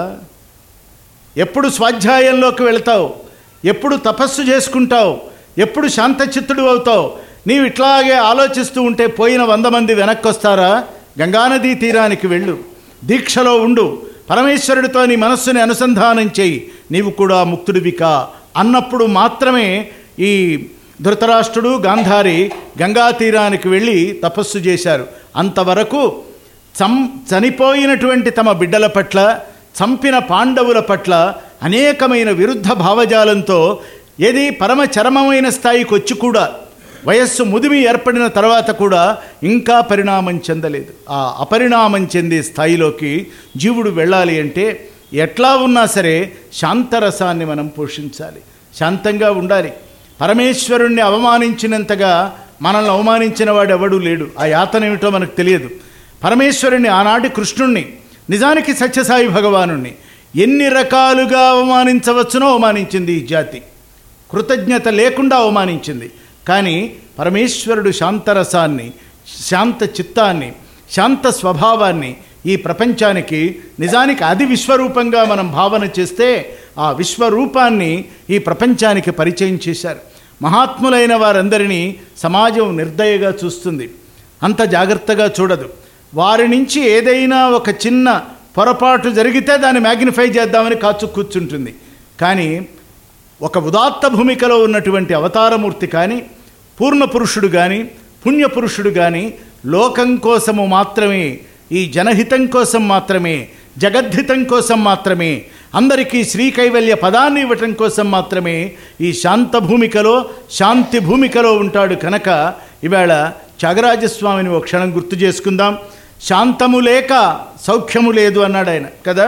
Speaker 2: ఎప్పుడు స్వాధ్యాయంలోకి వెళ్తావు ఎప్పుడు తపస్సు చేసుకుంటావు ఎప్పుడు శాంతచిత్తుడు అవుతావు నీవు ఇట్లాగే ఆలోచిస్తూ ఉంటే పోయిన వంద మంది వెనక్కి వస్తారా గంగానదీ తీరానికి వెళ్ళు దీక్షలో ఉండు పరమేశ్వరుడితో నీ మనస్సుని అనుసంధానం చేయి నీవు కూడా ముక్తుడివి కా అన్నప్పుడు మాత్రమే ఈ ధృతరాష్ట్రుడు గాంధారి గంగా తీరానికి వెళ్ళి తపస్సు చేశారు అంతవరకు చం చనిపోయినటువంటి తమ బిడ్డల పట్ల చంపిన పాండవుల పట్ల అనేకమైన విరుద్ధ భావజాలంతో ఏది పరమ చరమమైన స్థాయికి వచ్చి కూడా వయస్సు ముదిమి ఏర్పడిన తర్వాత కూడా ఇంకా పరిణామం చెందలేదు ఆ అపరిణామం చెందే స్థాయిలోకి జీవుడు వెళ్ళాలి అంటే ఎట్లా ఉన్నా సరే శాంతరసాన్ని మనం పోషించాలి శాంతంగా ఉండాలి పరమేశ్వరుణ్ణి అవమానించినంతగా మనల్ని అవమానించిన వాడు ఎవడూ లేడు ఆ యాతన ఏమిటో మనకు తెలియదు పరమేశ్వరుణ్ణి ఆనాటి కృష్ణుణ్ణి నిజానికి సత్యసాయి భగవానుణ్ణి ఎన్ని రకాలుగా అవమానించవచ్చునో అవమానించింది ఈ జాతి కృతజ్ఞత లేకుండా అవమానించింది కానీ పరమేశ్వరుడు శాంతరసాన్ని శాంత చిత్తాన్ని శాంత స్వభావాన్ని ఈ ప్రపంచానికి నిజానికి అది విశ్వరూపంగా మనం భావన చేస్తే ఆ విశ్వరూపాన్ని ఈ ప్రపంచానికి పరిచయం చేశారు మహాత్ములైన వారందరినీ సమాజం నిర్దయగా చూస్తుంది అంత జాగ్రత్తగా చూడదు వారి నుంచి ఏదైనా ఒక చిన్న పొరపాటు జరిగితే దాన్ని మ్యాగ్నిఫై చేద్దామని కాచు కూర్చుంటుంది కానీ ఒక ఉదాత్త భూమికలో ఉన్నటువంటి అవతారమూర్తి కానీ పూర్ణపురుషుడు కానీ పుణ్యపురుషుడు కానీ లోకం కోసము మాత్రమే ఈ జనహితం కోసం మాత్రమే జగద్హితం కోసం మాత్రమే అందరికీ శ్రీకైవల్య పదాన్ని ఇవ్వటం కోసం మాత్రమే ఈ శాంత భూమికలో శాంతి భూమికలో ఉంటాడు కనుక ఇవాళ త్యాగరాజస్వామిని ఒక క్షణం గుర్తు చేసుకుందాం శాంతము లేక సౌఖ్యము లేదు అన్నాడు ఆయన కదా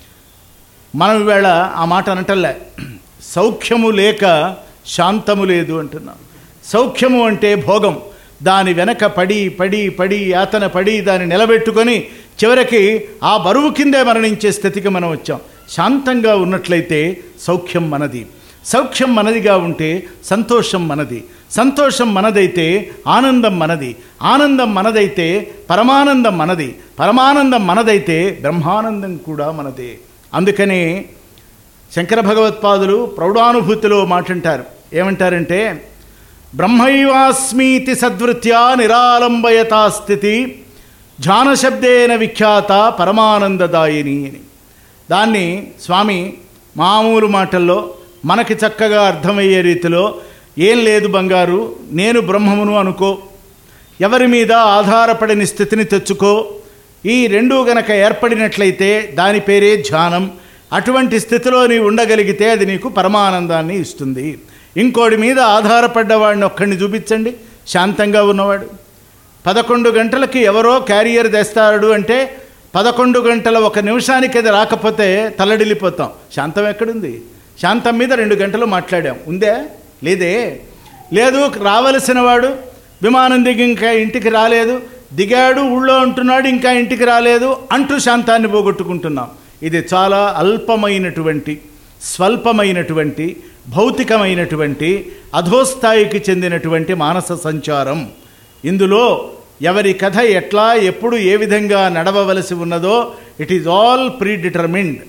Speaker 2: మనం ఇవాళ ఆ మాట అనటంలే సౌఖ్యము లేక శాంతము లేదు అంటున్నాం సౌఖ్యము అంటే భోగం దాని వెనక పడి పడి పడి యాతన పడి దాన్ని నిలబెట్టుకొని చివరికి ఆ బరువు కిందే మరణించే స్థితికి మనం వచ్చాం శాంతంగా ఉన్నట్లయితే సౌఖ్యం మనది సౌఖ్యం మనదిగా ఉంటే సంతోషం మనది సంతోషం మనదైతే ఆనందం మనది ఆనందం మనదైతే పరమానందం మనది పరమానందం మనదైతే బ్రహ్మానందం కూడా మనదే అందుకనే శంకర భగవత్పాదులు ప్రౌఢానుభూతిలో మాటంటారు ఏమంటారంటే బ్రహ్మైవాస్మీతి సద్వృత్యా నిరాలంబయతా స్థితి ధ్యానశబ్దేన విఖ్యాత పరమానందదాయిని అని దాన్ని స్వామి మామూలు మాటల్లో మనకి చక్కగా అర్థమయ్యే రీతిలో ఏం లేదు బంగారు నేను బ్రహ్మమును అనుకో ఎవరి మీద ఆధారపడని స్థితిని తెచ్చుకో ఈ రెండు గనక ఏర్పడినట్లయితే దాని పేరే ధ్యానం అటువంటి స్థితిలో నీవు ఉండగలిగితే అది నీకు పరమానందాన్ని ఇస్తుంది ఇంకోటి మీద ఆధారపడ్డవాడిని ఒక్కడిని చూపించండి శాంతంగా ఉన్నవాడు పదకొండు గంటలకి ఎవరో క్యారియర్ తెస్తాడు అంటే పదకొండు గంటల ఒక నిమిషానికి అది రాకపోతే తల్లడిల్లిపోతాం శాంతం ఎక్కడుంది శాంతం మీద రెండు గంటలు మాట్లాడాం ఉందే లేదే లేదు రావలసిన వాడు విమానం దిగి ఇంకా ఇంటికి రాలేదు దిగాడు ఊళ్ళో ఉంటున్నాడు ఇంకా ఇంటికి రాలేదు అంటూ శాంతాన్ని పోగొట్టుకుంటున్నాం ఇది చాలా అల్పమైనటువంటి స్వల్పమైనటువంటి భౌతికమైనటువంటి అధోస్థాయికి చెందినటువంటి మానస సంచారం ఇందులో ఎవరి కథ ఎట్లా ఎప్పుడు ఏ విధంగా నడవవలసి ఉన్నదో it is all predetermined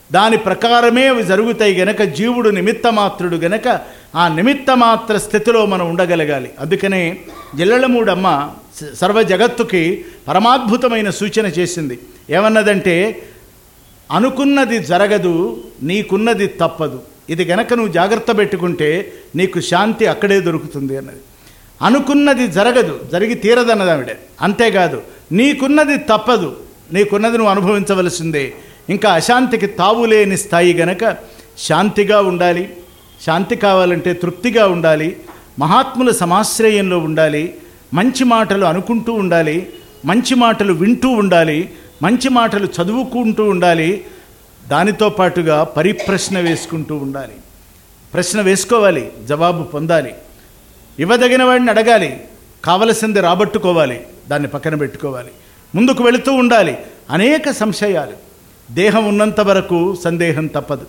Speaker 2: దాని ప్రకారమే అవి జరుగుతాయి గనక జీవుడు నిమిత్తమాత్రుడు గనక ఆ నిమిత్తమాత్ర స్థితిలో మనం ఉండగలగాలి అందుకనే జిల్లెళ్ళమూడమ్మ స- సర్వ జగత్తుకి పరమాద్భుతమైన సూచన చేసింది ఏమన్నదంటే అనుకున్నది జరగదు నీకున్నది తప్పదు ఇది గనక నువ్వు జాగ్రత్త పెట్టుకుంటే నీకు శాంతి అక్కడే దొరుకుతుంది అన్నది అనుకున్నది జరగదు జరిగి తీరదన్నది ఆవిడ అంతేకాదు నీకున్నది తప్పదు నీకున్నది నువ్వు అనుభవించవలసిందే ఇంకా అశాంతికి తావులేని స్థాయి గనక శాంతిగా ఉండాలి శాంతి కావాలంటే తృప్తిగా ఉండాలి మహాత్ముల సమాశ్రయంలో ఉండాలి మంచి మాటలు అనుకుంటూ ఉండాలి మంచి మాటలు వింటూ ఉండాలి మంచి మాటలు చదువుకుంటూ ఉండాలి దానితో పాటుగా పరిప్రశ్న వేసుకుంటూ ఉండాలి ప్రశ్న వేసుకోవాలి జవాబు పొందాలి ఇవ్వదగిన వాడిని అడగాలి కావలసింది రాబట్టుకోవాలి దాన్ని పక్కన పెట్టుకోవాలి ముందుకు వెళుతూ ఉండాలి అనేక సంశయాలు దేహం ఉన్నంత వరకు సందేహం తప్పదు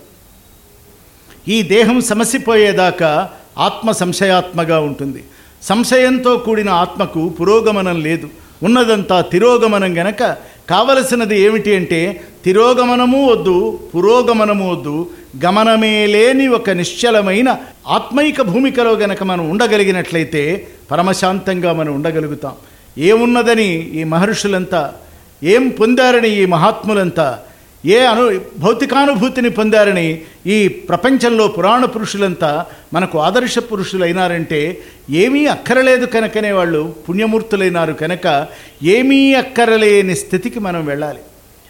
Speaker 2: ఈ దేహం సమసిపోయేదాకా ఆత్మ సంశయాత్మగా ఉంటుంది సంశయంతో కూడిన ఆత్మకు పురోగమనం లేదు ఉన్నదంతా తిరోగమనం గనక కావలసినది ఏమిటి అంటే తిరోగమనము వద్దు పురోగమనము వద్దు గమనమే లేని ఒక నిశ్చలమైన ఆత్మైక భూమికలో గనక మనం ఉండగలిగినట్లయితే పరమశాంతంగా మనం ఉండగలుగుతాం ఏమున్నదని ఈ మహర్షులంతా ఏం పొందారని ఈ మహాత్ములంతా ఏ అను భౌతికానుభూతిని పొందారని ఈ ప్రపంచంలో పురాణ పురుషులంతా మనకు ఆదర్శ పురుషులైనారంటే ఏమీ అక్కరలేదు కనుకనే వాళ్ళు పుణ్యమూర్తులైనారు కనుక ఏమీ అక్కరలేని స్థితికి మనం వెళ్ళాలి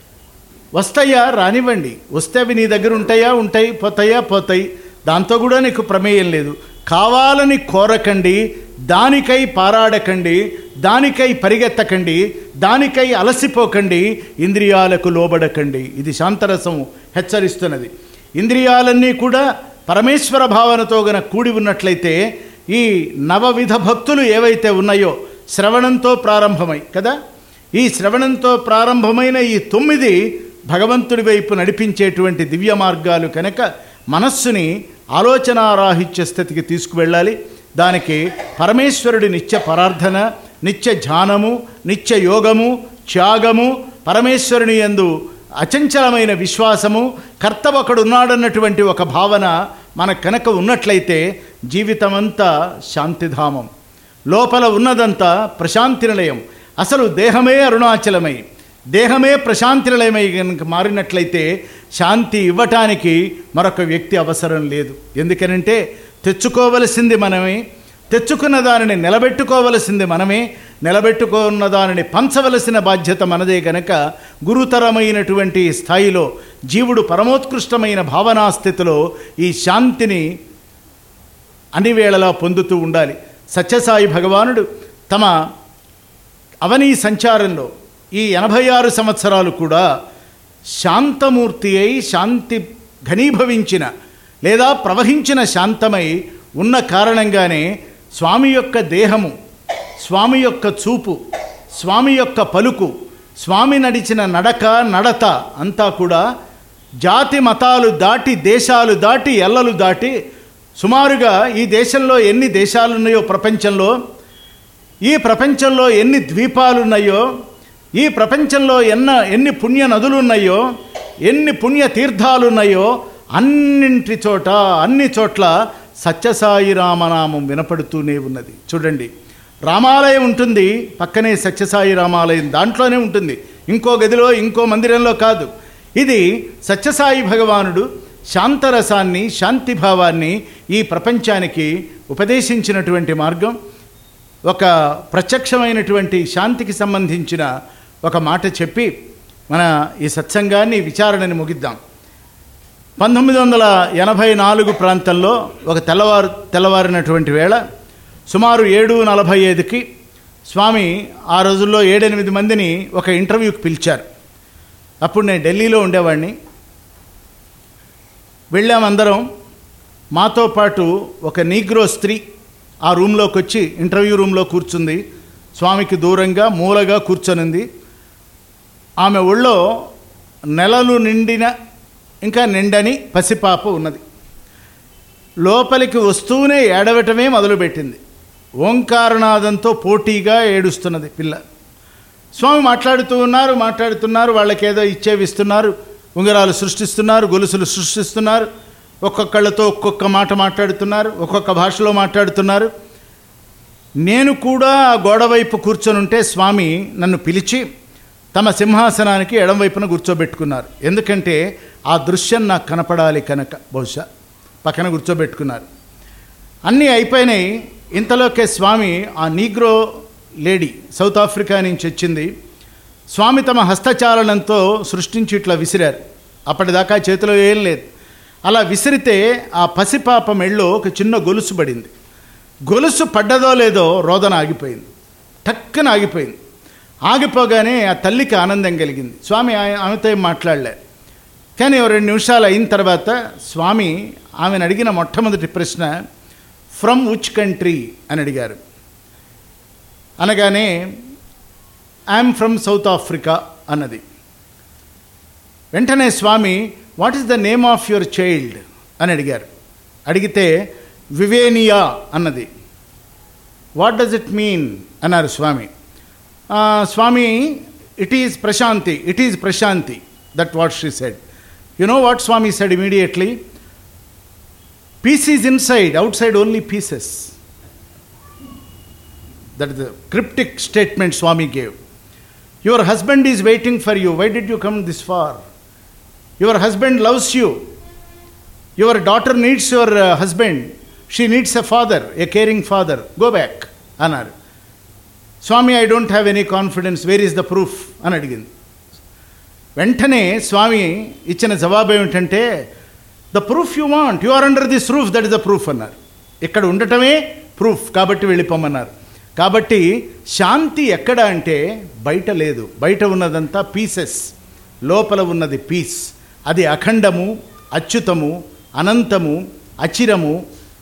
Speaker 2: వస్తాయా రానివ్వండి వస్తే అవి నీ దగ్గర ఉంటాయా ఉంటాయి పోతాయా పోతాయి దాంతో కూడా నీకు ప్రమేయం లేదు కావాలని కోరకండి దానికై పారాడకండి దానికై పరిగెత్తకండి దానికై అలసిపోకండి ఇంద్రియాలకు లోబడకండి ఇది శాంతరసం హెచ్చరిస్తున్నది ఇంద్రియాలన్నీ కూడా పరమేశ్వర భావనతో గన కూడి ఉన్నట్లయితే ఈ నవవిధ భక్తులు ఏవైతే ఉన్నాయో శ్రవణంతో ప్రారంభమై కదా ఈ శ్రవణంతో ప్రారంభమైన ఈ తొమ్మిది భగవంతుడి వైపు నడిపించేటువంటి దివ్య మార్గాలు కనుక మనస్సుని ఆలోచనారాహిత్య స్థితికి తీసుకువెళ్ళాలి దానికి పరమేశ్వరుడి నిత్య పరార్థన నిత్య ధ్యానము నిత్య యోగము త్యాగము పరమేశ్వరుని యందు అచంచలమైన విశ్వాసము కర్త ఒకడున్నాడన్నటువంటి ఒక భావన మన కనుక ఉన్నట్లయితే జీవితమంతా శాంతిధామం లోపల ఉన్నదంతా ప్రశాంతి నిలయం అసలు దేహమే అరుణాచలమై దేహమే ప్రశాంతి నిలయమై కనుక మారినట్లయితే శాంతి ఇవ్వటానికి మరొక వ్యక్తి అవసరం లేదు ఎందుకనంటే తెచ్చుకోవలసింది మనమే తెచ్చుకున్న దానిని నిలబెట్టుకోవలసింది మనమే నిలబెట్టుకున్న దానిని పంచవలసిన బాధ్యత మనదే గనక గురుతరమైనటువంటి స్థాయిలో జీవుడు పరమోత్కృష్టమైన భావనా స్థితిలో ఈ శాంతిని అన్ని వేళలా పొందుతూ ఉండాలి సత్యసాయి భగవానుడు తమ అవనీ సంచారంలో ఈ ఎనభై ఆరు సంవత్సరాలు కూడా శాంతమూర్తి అయి శాంతి ఘనీభవించిన లేదా ప్రవహించిన శాంతమై ఉన్న కారణంగానే స్వామి యొక్క దేహము స్వామి యొక్క చూపు స్వామి యొక్క పలుకు స్వామి నడిచిన నడక నడత అంతా కూడా జాతి మతాలు దాటి దేశాలు దాటి ఎల్లలు దాటి సుమారుగా ఈ దేశంలో ఎన్ని దేశాలు ఉన్నాయో ప్రపంచంలో ఈ ప్రపంచంలో ఎన్ని ద్వీపాలు ఉన్నాయో ఈ ప్రపంచంలో ఎన్న ఎన్ని పుణ్య నదులు ఉన్నాయో ఎన్ని పుణ్య తీర్థాలు ఉన్నాయో అన్నింటి చోట అన్ని చోట్ల సత్యసాయి రామనామం వినపడుతూనే ఉన్నది చూడండి రామాలయం ఉంటుంది పక్కనే సత్యసాయి రామాలయం దాంట్లోనే ఉంటుంది ఇంకో గదిలో ఇంకో మందిరంలో కాదు ఇది సత్యసాయి భగవానుడు శాంతరసాన్ని శాంతిభావాన్ని ఈ ప్రపంచానికి ఉపదేశించినటువంటి మార్గం ఒక ప్రత్యక్షమైనటువంటి శాంతికి సంబంధించిన ఒక మాట చెప్పి మన ఈ సత్సంగాన్ని విచారణని ముగిద్దాం పంతొమ్మిది వందల ఎనభై నాలుగు ప్రాంతంలో ఒక తెల్లవారు తెల్లవారినటువంటి వేళ సుమారు ఏడు నలభై ఐదుకి స్వామి ఆ రోజుల్లో ఏడెనిమిది మందిని ఒక ఇంటర్వ్యూకి పిలిచారు అప్పుడు నేను ఢిల్లీలో ఉండేవాడిని వెళ్ళామందరం మాతో పాటు ఒక నీగ్రో స్త్రీ ఆ రూమ్లోకి వచ్చి ఇంటర్వ్యూ రూమ్లో కూర్చుంది స్వామికి దూరంగా మూలగా కూర్చొనింది ఆమె ఒళ్ళో నెలలు నిండిన ఇంకా నిండని పసిపాప ఉన్నది లోపలికి వస్తూనే ఏడవటమే మొదలుపెట్టింది ఓంకారనాదంతో పోటీగా ఏడుస్తున్నది పిల్ల స్వామి మాట్లాడుతూ ఉన్నారు మాట్లాడుతున్నారు వాళ్ళకేదో ఇచ్చేవిస్తున్నారు ఉంగరాలు సృష్టిస్తున్నారు గొలుసులు సృష్టిస్తున్నారు ఒక్కొక్కళ్ళతో ఒక్కొక్క మాట మాట్లాడుతున్నారు ఒక్కొక్క భాషలో మాట్లాడుతున్నారు నేను కూడా ఆ గోడవైపు కూర్చొనుంటే స్వామి నన్ను పిలిచి తమ సింహాసనానికి ఎడంవైపున కూర్చోబెట్టుకున్నారు ఎందుకంటే ఆ దృశ్యం నాకు కనపడాలి కనుక బహుశా పక్కన కూర్చోబెట్టుకున్నారు అన్నీ అయిపోయినాయి ఇంతలోకే స్వామి ఆ నీగ్రో లేడీ సౌత్ ఆఫ్రికా నుంచి వచ్చింది స్వామి తమ హస్తచాలనంతో సృష్టించి ఇట్లా విసిరారు అప్పటిదాకా చేతిలో ఏం లేదు అలా విసిరితే ఆ పసిపాప మెళ్ళో ఒక చిన్న గొలుసు పడింది గొలుసు పడ్డదో లేదో రోదన ఆగిపోయింది టక్కన ఆగిపోయింది ఆగిపోగానే ఆ తల్లికి ఆనందం కలిగింది స్వామి ఆయ- ఆమెతో ఏం మాట్లాడలే కానీ ఓ రెండు నిమిషాలు అయిన తర్వాత స్వామి ఆమెను అడిగిన మొట్టమొదటి ప్రశ్న ఫ్రమ్ విచ్ కంట్రీ అని అడిగారు అనగానే ఐఎమ్ ఫ్రమ్ సౌత్ ఆఫ్రికా అన్నది వెంటనే Swami what is the name of your child అని అడిగారు అడిగితే వివేనియా అన్నది వాట్ డస్ ఇట్ మీన్ అన్నారు స్వామి "ఆ, Swami it is Prashanti it is Prashanti that what she said you know what Swami said immediately peace is inside outside only pieces that the cryptic statement Swami gave your husband is waiting for you why did you come this far your husband loves you your daughter needs your husband she needs a father a caring father go back అన్నారు Swami I don't have any confidence where is the proof అని అడిగింది వెంటనే స్వామి ఇచ్చిన జవాబు ఏమిటంటే the proof you want you are under this proof that is the proof అన్నారు ఇక్కడ ఉండటమే ప్రూఫ్ కాబట్టి వెళ్ళిపోమన్నారు కాబట్టి శాంతి ఎక్కడ అంటే బయట లేదు బయట ఉన్నదంతా పీసెస్ లోపల ఉన్నది పీస్ అది అఖండము అచ్యుతము అనంతము అచిరము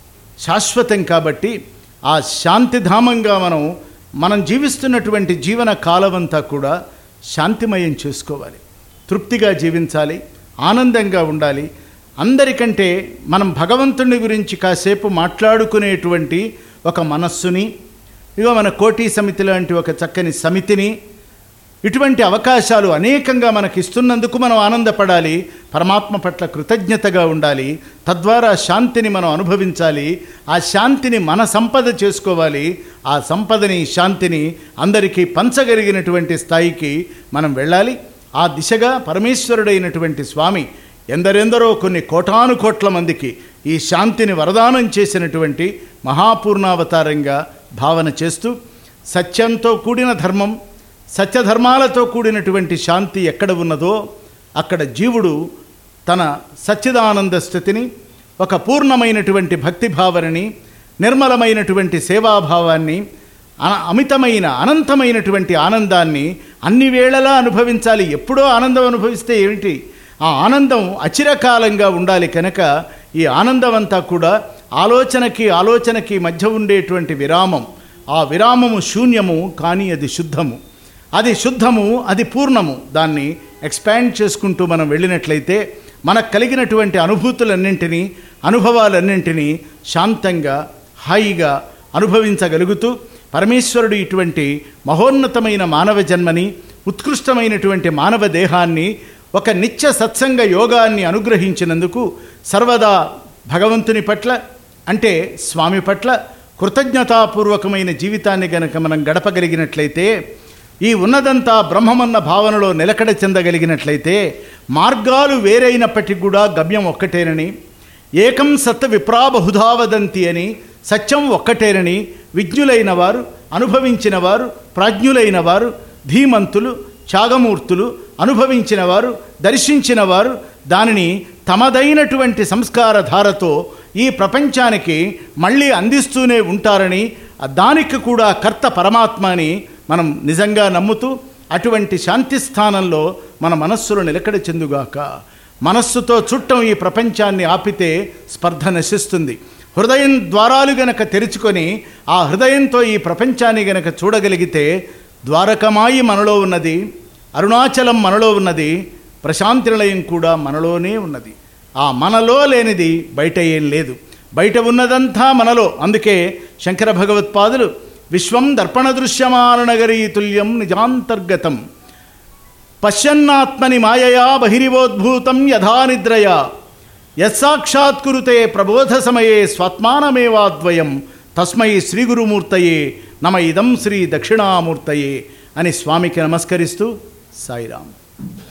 Speaker 2: శాశ్వతం కాబట్టి ఆ శాంతిధామంగా మనం మనం జీవిస్తున్నటువంటి జీవన కాలమంతా కూడా శాంతిమయం చేసుకోవాలి తృప్తిగా జీవించాలి ఆనందంగా ఉండాలి అందరికంటే మనం భగవంతుని గురించి కాసేపు మాట్లాడుకునేటువంటి ఒక మనస్సుని ఇగో మన కోటి సమితి లాంటి ఒక చక్కని సమితిని ఇటువంటి అవకాశాలు అనేకంగా మనకి ఇస్తున్నందుకు మనం ఆనందపడాలి పరమాత్మ పట్ల కృతజ్ఞతగా ఉండాలి తద్వారా శాంతిని మనం అనుభవించాలి ఆ శాంతిని మన సంపద చేసుకోవాలి ఆ సంపదని శాంతిని అందరికీ పంచగలిగినటువంటి స్థాయికి మనం వెళ్ళాలి ఆ దిశగా పరమేశ్వరుడైనటువంటి స్వామి ఎందరెందరో కొన్ని కోటాను కోట్ల మందికి ఈ శాంతిని వరదానం చేసినటువంటి మహాపూర్ణావతారంగా భావన చేస్తూ సత్యంతో కూడిన ధర్మం సత్యధర్మాలతో కూడినటువంటి శాంతి ఎక్కడ ఉన్నదో అక్కడ జీవుడు తన సచ్చిదానంద స్థితిని ఒక పూర్ణమైనటువంటి భక్తి భావనని నిర్మలమైనటువంటి సేవాభావాన్ని అ- అమితమైన అనంతమైనటువంటి ఆనందాన్ని అన్ని వేళలా అనుభవించాలి ఎప్పుడో ఆనందం అనుభవిస్తే ఏమిటి ఆ ఆనందం అచిరకాలంగా ఉండాలి కనుక ఈ ఆనందం అంతా కూడా ఆలోచనకి ఆలోచనకి మధ్య ఉండేటువంటి విరామం ఆ విరామము శూన్యము కానీ అది శుద్ధము అది శుద్ధము అది పూర్ణము దాన్ని ఎక్స్పాండ్ చేసుకుంటూ మనం వెళ్ళినట్లయితే మనకు కలిగినటువంటి అనుభూతులన్నింటినీ అనుభవాలన్నింటినీ శాంతంగా హాయిగా అనుభవించగలుగుతూ పరమేశ్వరుడు ఇటువంటి మహోన్నతమైన మానవ జన్మని ఉత్కృష్టమైనటువంటి మానవ దేహాన్ని ఒక నిత్య సత్సంగ యోగాన్ని అనుగ్రహించినందుకు సర్వదా భగవంతుని పట్ల అంటే స్వామి పట్ల కృతజ్ఞతాపూర్వకమైన జీవితాన్ని గనక మనం గడపగలిగినట్లయితే ఈ ఉన్నదంతా బ్రహ్మమన్న భావనలో నిలకడ చెందగలిగినట్లయితే మార్గాలు వేరైనప్పటికీ కూడా గమ్యం ఒక్కటేనని ఏకం సత్ విప్రాబహుధావదంతి అని సత్యం ఒక్కటేనని విజ్ఞులైన వారు అనుభవించిన వారు ప్రాజ్ఞులైన వారు ధీమంతులు త్యాగమూర్తులు అనుభవించిన వారు దర్శించిన వారు దానిని తమదైనటువంటి సంస్కార ధారతో ఈ ప్రపంచానికి మళ్ళీ అందిస్తూనే ఉంటారని దానికి కూడా కర్త పరమాత్మ అని మనం నిజంగా నమ్ముతూ అటువంటి శాంతి స్థానంలో మన మనస్సులు నిలకడ చెందుగాక మనస్సుతో చుట్టం ఈ ప్రపంచాన్ని ఆపితే స్పర్ధ నశిస్తుంది హృదయం ద్వారాలు గనక తెరుచుకొని ఆ హృదయంతో ఈ ప్రపంచాన్ని గనక చూడగలిగితే ద్వారకమాయి మనలో ఉన్నది అరుణాచలం మనలో ఉన్నది ప్రశాంతి నిలయం కూడా మనలోనే ఉన్నది ఆ మనలో లేనిది బయట ఏం లేదు బయట ఉన్నదంతా మనలో అందుకే శంకర భగవత్పాదులు విశ్వం దర్పణ దృశ్యమాన నగరీ తుల్యం నిజాంతర్గతం పశ్యన్నాత్మని మాయయా బహిరివోద్భూతం యథానిద్రయా యత్సాక్షాత్కురుతే ప్రబోధ సమయే స్వాత్మానమేవాద్వయం తస్మై శ్రీ గురుమూర్తయే నమ ఇదం శ్రీ దక్షిణామూర్తయే అని స్వామికి నమస్కరిస్తూ సాయిరాం